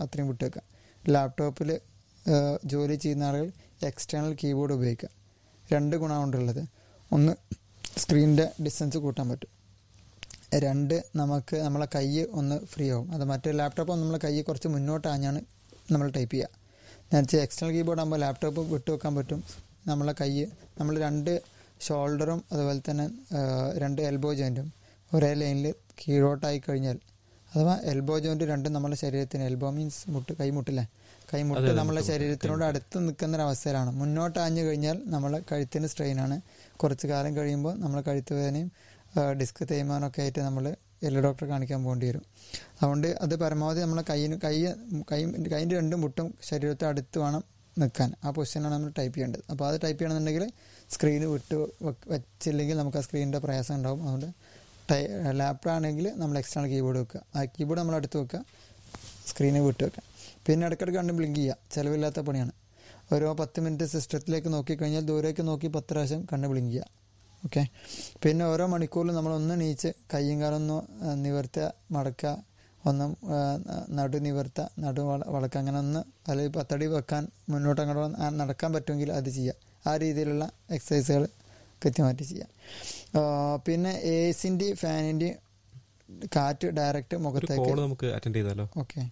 അത്രയും വിട്ട് വെക്കുക ലാപ്ടോപ്പിൽ ജോലി ചെയ്യുന്ന ആളുകൾ എക്സ്റ്റേണൽ കീബോർഡ് ഉപയോഗിക്കുക രണ്ട് ഗുണമുണ്ടുള്ളത് ഒന്ന് സ്ക്രീനിൻ്റെ ഡിസ്റ്റൻസ് കൂട്ടാൻ പറ്റും രണ്ട് നമുക്ക് നമ്മളെ കൈ ഒന്ന് ഫ്രീ ആവും അത് മറ്റേ ലാപ്ടോപ്പ് നമ്മളെ കൈ കുറച്ച് മുന്നോട്ട് ആഞ്ഞാണ് നമ്മൾ ടൈപ്പ് ചെയ്യുക നേരത്തെ എക്സ്റ്റേണൽ കീബോർഡ് ആകുമ്പോൾ ലാപ്ടോപ്പ് വിട്ടു വെക്കാൻ പറ്റും നമ്മളെ കൈ നമ്മൾ രണ്ട് ഷോൾഡറും അതുപോലെ തന്നെ ആ, രണ്ട് എൽബോ ജോയിൻറ്റും ഒരേ ലൈനിൽ കീഴോട്ടായി കഴിഞ്ഞാൽ അഥവാ എൽബോ ജോയിൻറ്റ് രണ്ടും നമ്മുടെ ശരീരത്തിന് എൽബോ മീൻസ് മുട്ട് കൈമുട്ടില്ലേ കൈമുട്ട് നമ്മളെ ശരീരത്തിനോട് അടുത്ത് നിൽക്കുന്ന ഒരു അവസ്ഥയിലാണ് മുന്നോട്ട് ആഞ്ഞു കഴിഞ്ഞാൽ നമ്മളെ കഴുത്തിന് സ്ട്രെയിനാണ് കുറച്ച് കാലം കഴിയുമ്പോൾ നമ്മളെ കഴുത്ത് വേദനയും ഡിസ്ക് തേയ്മാനമൊക്കെ ആയിട്ട് നമ്മൾ എല്ല് ഡോക്ടറെ കാണിക്കാൻ പോകേണ്ടി വരും അതുകൊണ്ട് അത് പരമാവധി നമ്മളെ കൈയിന് കൈ കൈ കൈൻ്റെ രണ്ട് മുട്ടും ശരീരത്തെ അടുത്ത് വേണം നിൽക്കാൻ ആ പൊസിഷനാണ് നമ്മൾ ടൈപ്പ് ചെയ്യേണ്ടത് അപ്പോൾ അത് ടൈപ്പ് ചെയ്യണമെന്നുണ്ടെങ്കിൽ സ്ക്രീന് വിട്ട് വെക്ക് വെച്ചില്ലെങ്കിൽ നമുക്ക് ആ സ്ക്രീനിൻ്റെ പ്രയാസം ഉണ്ടാവും അതുകൊണ്ട് ടൈ ലാപ്ടോപ്പ് ആണെങ്കിൽ നമ്മൾ എക്സ്റ്റേണൽ കീബോർഡ് വെക്കുക ആ കീബോർഡ് നമ്മൾ അടുത്ത് വെക്കുക സ്ക്രീന് വിട്ട് വെക്കുക പിന്നെ ഇടയ്ക്കിടയ്ക്ക് കണ്ട് ബ്ലിങ്ക് ചെയ്യുക ചിലവില്ലാത്ത പണിയാണ് ഓരോ പത്ത് മിനിറ്റ് സിസ്റ്റത്തിലേക്ക് നോക്കിക്കഴിഞ്ഞാൽ ദൂരേക്ക് നോക്കി പത്ത് പ്രാവശ്യം കണ്ണ് ബ്ലിങ്ക് ചെയ്യുക ഓക്കെ പിന്നെ ഓരോ മണിക്കൂറിലും നമ്മൾ ഒന്ന് നീച്ച് കയ്യും കാലൊന്ന് നിവർത്തുക മടക്കുക ഒന്ന് നടു നിവർത്തുക നടു വള വളക്കുക അങ്ങനെ ഒന്ന് അല്ലെങ്കിൽ പത്തടി വെക്കാൻ മുന്നോട്ട് അങ്ങോട്ട് വന്ന് ആ നടക്കാൻ പറ്റുമെങ്കിൽ അത് ചെയ്യുക ആ രീതിയിലുള്ള എക്സസൈസുകൾ കൃത്യമായിട്ട് ചെയ്യുക ആ, പിന്നെ എ സിൻ്റെയും ഫാനിൻ്റെയും കാറ്റ് ഡയറക്റ്റ് ഒരു മുഖത്തേക്ക് കോള് നമുക്ക് അറ്റൻഡ് ചെയ്താലോ ഓക്കെ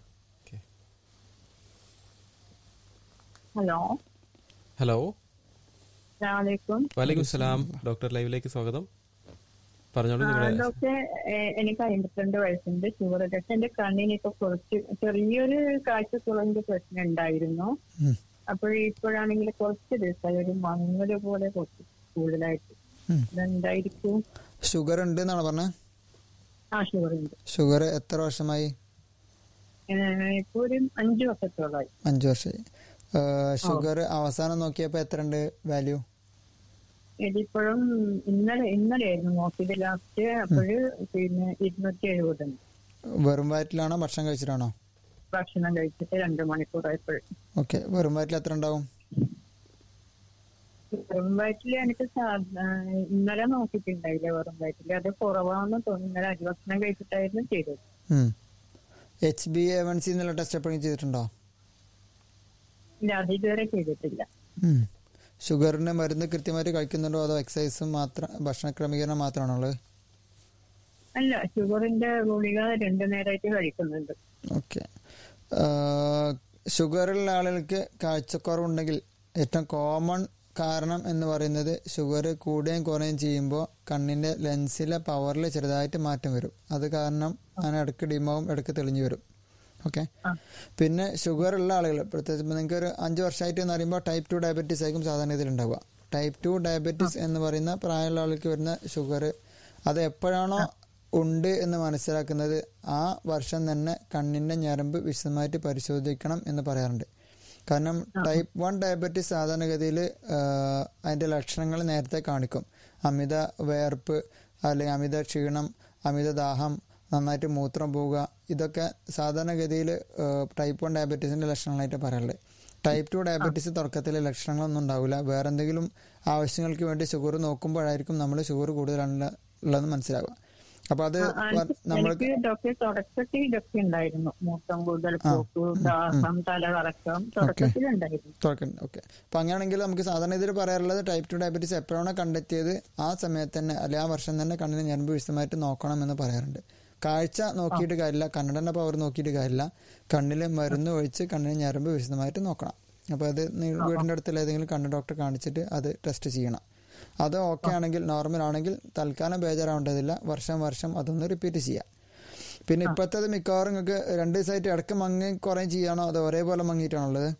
ഹലോ ഹലോ അസ്സലാമലൈക്കും വലൈക്കും സലാം ഡോക്ടർ ലൈവിലേക്ക് സ്വാഗതം പറഞ്ഞോളൂ നിങ്ങളുടെ ഡോക്ടർ ഏഹ്, എനിക്ക് അമ്പത്തിരണ്ട് വയസ്സുണ്ട് ഷുഗർ ടെസ്റ്റ് എന്റെ കണ്ണിന് ഇപ്പൊ കുറച്ച് ചെറിയൊരു കാഴ്ച കുറവിന്റെ പ്രശ്നം ഉണ്ടായിരുന്നു ഉം. അപ്പോൾ ഇപ്പോഴാണെങ്കിൽ കുറച്ച് ദിവസമായി ഒരു മങ്ങല് പോലെ കുറച്ച് കൂടുതലായിട്ട് ഉം. ഇതെന്തായിരിക്കും ഷുഗർ ഉണ്ട് എന്നാണ് പറഞ്ഞത് ആ ഷുഗർ ഉണ്ട് ഷുഗർ എത്ര വർഷമായി ഏഹ്, ഇപ്പൊ ഒരു അഞ്ചു വർഷത്തോളമായി അഞ്ച് വർഷമായി ഷുഗർ അവസാനം നോക്കിയപ്പോൾ എത്ര ഉണ്ട് വാല്യൂ ഇതിപ്പോഴും ഇന്നലെ ഇന്നലെയായിരുന്നു നോക്കിയത് ലാസ്റ്റ് അപ്പോഴ് പിന്നെ ഇരുന്നൂറ്റി എഴുപതുണ്ട് വെറും വയറ്റിലാണോ ഭക്ഷണം കഴിച്ചിട്ടാണോ ഭക്ഷണം കഴിച്ചിട്ട് രണ്ടു മണിക്കൂറായപ്പോഴും ഓക്കെ വെറും വയറ്റിൽ എത്ര ഉണ്ടാവും വെറും വയറ്റില് എനിക്ക് സാ- ആ, ഇന്നലെ നോക്കിയിട്ടുണ്ടായില്ല വെറും വയറ്റില് അത് കുറവാണെന്ന് തോന്നി ഇന്നലെ അരിഭക്ഷണം കഴിച്ചിട്ടായിരുന്നു ചെയ്തത് H B A one C എന്നുള്ള ടെസ്റ്റ് എപ്പോഴും ചെയ്തിട്ടുണ്ടോ ഇല്ല അത് ഇതുവരെ ചെയ്തിട്ടില്ല ഉം. ഷുഗറിന് മരുന്ന് കൃത്യമായിട്ട് കഴിക്കുന്നുണ്ടോ അതോ എക്സസൈസും മാത്രം ഭക്ഷണ ക്രമീകരണം മാത്രമാണോ ഉള്ളത് അല്ല ഷുഗറിന്റെ ഗുളിക രണ്ടു നേരമായിട്ട് കഴിക്കുന്നുണ്ട് ഓക്കെ ഷുഗറുള്ള ആളുകൾക്ക് കാഴ്ചക്കുറവുണ്ടെങ്കിൽ ഏറ്റവും കോമൺ കാരണം എന്ന് പറയുന്നത് ഷുഗർ കൂടുകയും കുറയുകയും ചെയ്യുമ്പോൾ കണ്ണിൻ്റെ ലെൻസിലെ പവറിൽ ചെറുതായിട്ട് മാറ്റം വരും അത് കാരണം അങ്ങനെ ഇടയ്ക്ക് ഡിമാവും ഇടയ്ക്ക് തെളിഞ്ഞു വരും ഓക്കെ ആ. പിന്നെ ഷുഗർ ഉള്ള ആളുകൾ പ്രത്യേകിച്ച് ഇപ്പോൾ നിങ്ങൾക്ക് ഒരു അഞ്ച് വർഷമായിട്ട് എന്ന് പറയുമ്പോൾ ടൈപ്പ് ടു ഡയബറ്റീസ് ആയിരിക്കും സാധാരണ ഇതിൽ ഉണ്ടാവുക ടൈപ്പ് ടു ഡയബറ്റീസ് എന്ന് പറയുന്ന പ്രായമുള്ള ആൾക്ക് വരുന്ന ഷുഗർ അത് എപ്പോഴാണോ ഉണ്ട് എന്ന് മനസ്സിലാക്കുന്നത് ആ വർഷം തന്നെ കണ്ണിൻ്റെ ഞരമ്പ് വിശദമായിട്ട് പരിശോധിക്കണം എന്ന് പറയാറുണ്ട് കാരണം ടൈപ്പ് വൺ ഡയബറ്റീസ് സാധാരണഗതിയിൽ അതിൻ്റെ ലക്ഷണങ്ങൾ നേരത്തെ കാണിക്കും അമിത വേർപ്പ് അല്ലെങ്കിൽ അമിത ക്ഷീണം അമിത ദാഹം നന്നായിട്ട് മൂത്രം പോവുക ഇതൊക്കെ സാധാരണഗതിയിൽ ടൈപ്പ് വൺ ഡയബറ്റീസിൻ്റെ ലക്ഷണങ്ങളായിട്ട് പറയാറുള്ളത് ടൈപ്പ് ടു ഡയബറ്റീസ് തുടക്കത്തിൽ ലക്ഷണങ്ങളൊന്നും ഉണ്ടാവില്ല വേറെ എന്തെങ്കിലും ആവശ്യങ്ങൾക്ക് വേണ്ടി ഷുഗർ നോക്കുമ്പോഴായിരിക്കും നമ്മൾ ഷുഗർ കൂടുതലാണ് ഉള്ളതെന്ന് മനസ്സിലാവുക അപ്പോൾ അത് ആ, വ- നമ്മൾ എനിക്ക് ഡോക്ടർ തുടക്കത്തിൽ ഇതൊക്കെ ഉണ്ടായിരുന്നു മൂത്രം കൂടുതൽ പോക്ക് ദാഹം തലകറക്കം തുടക്കത്തിലുണ്ടായിരുന്നു തുറക്കണം ഓക്കെ അപ്പം അങ്ങനെയാണെങ്കിൽ നമുക്ക് സാധാരണ ഇതിൽ പറയാറുള്ളത് ടൈപ്പ് ടു ഡയബറ്റീസ് എപ്പോഴാണോ കണ്ടെത്തിയത് ആ സമയത്ത് തന്നെ അല്ലെങ്കിൽ ആ വർഷം തന്നെ കണ്ണിന് ഞരമ്പ് വിശദമായിട്ട് നോക്കണം എന്ന് പറയാറുണ്ട് കാഴ്ച നോക്കിയിട്ട് കാര്യമില്ല കണ്ണടൻ്റെ പവർ നോക്കിയിട്ട് കാര്യമില്ല കണ്ണിൽ മരുന്ന് ഒഴിച്ച് കണ്ണിന് ഞരമ്പ് വിശദമായിട്ട് നോക്കണം അപ്പോൾ അത് നിങ്ങൾ വീടിൻ്റെ അടുത്തുള്ള ഏതെങ്കിലും കണ്ണ് ഡോക്ടറെ കാണിച്ചിട്ട് അത് ടെസ്റ്റ് ചെയ്യണം അത് ഓക്കെ ആണെങ്കിൽ നോർമൽ ആണെങ്കിൽ തൽക്കാലം ബേജാറാവേണ്ടതില്ല വർഷം വർഷം അതൊന്ന് റിപ്പീറ്റ് ചെയ്യാം പിന്നെ ഇപ്പോഴത്തേത് മിക്കവാറും നിങ്ങൾക്ക് രണ്ട് ദിവസമായിട്ട് ഇടയ്ക്ക് മങ്ങി കുറേ ചെയ്യാണോ അതോ ഒരേപോലെ മങ്ങിയിട്ടാണോ ഉള്ളത്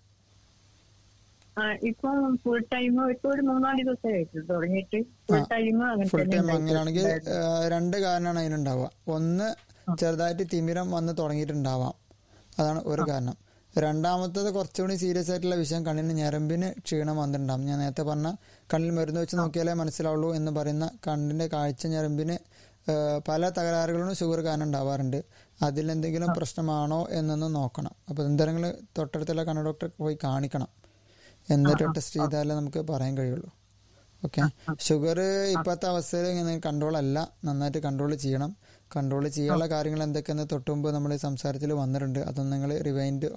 ആ, ഇപ്പൊ ഫുൾ ടൈം ഇപ്പൊ ഒരു മൂന്നാല് ദിവസമായിട്ട് തുടങ്ങിയിട്ട് ഫുൾ ടൈം അങ്ങനെ ഫുൾ തന്നെ ടൈം ഉണ്ടായിട്ട് അങ്ങനെയാണെങ്കിൽ രണ്ട് കാരണമാണ് അതിനുണ്ടാവുക ഒന്ന് ചെറുതായിട്ട് തിമിരം വന്ന് തുടങ്ങിയിട്ടുണ്ടാവാം അതാണ് ഒരു കാരണം രണ്ടാമത്തത് കുറച്ചുകൂടി സീരിയസ് ആയിട്ടുള്ള വിഷയം കണ്ണിന് ഞരമ്പിന് ക്ഷീണം വന്നിട്ടുണ്ടാവും ഞാൻ നേരത്തെ പറഞ്ഞ കണ്ണിൽ മരുന്ന് വെച്ച് നോക്കിയാലേ മനസ്സിലാവുള്ളൂ എന്ന് പറയുന്ന കണ്ണിന്റെ കാഴ്ച ഞരമ്പിന് ആ, പല തകരാറുകളും ഷുഗർ കാരണം ഉണ്ടാവാറുണ്ട് അതിലെന്തെങ്കിലും പ്രശ്നമാണോ എന്നൊന്ന് നോക്കണം അപ്പോൾ എന്തെങ്കിലും തൊട്ടടുത്തുള്ള കണ്ണ ഡോക്ടറെ പോയി കാണിക്കണം എന്നിട്ട് ടെസ്റ്റ് ചെയ്താലേ നമുക്ക് പറയാൻ കഴിയുള്ളൂ ഓക്കെ ഷുഗർ ഇപ്പോഴത്തെ അവസ്ഥയിൽ ഇങ്ങനെ കൺട്രോൾ അല്ല നന്നായിട്ട് കൺട്രോൾ ചെയ്യണം കൺട്രോൾ ചെയ്യാനുള്ള കാര്യങ്ങൾ എന്തൊക്കെയെന്ന് തൊട്ട് മുമ്പ് നമ്മൾ സംസാരത്തിൽ വന്നിട്ടുണ്ട് അതൊന്നും നിങ്ങൾ റിവൈൻഡ്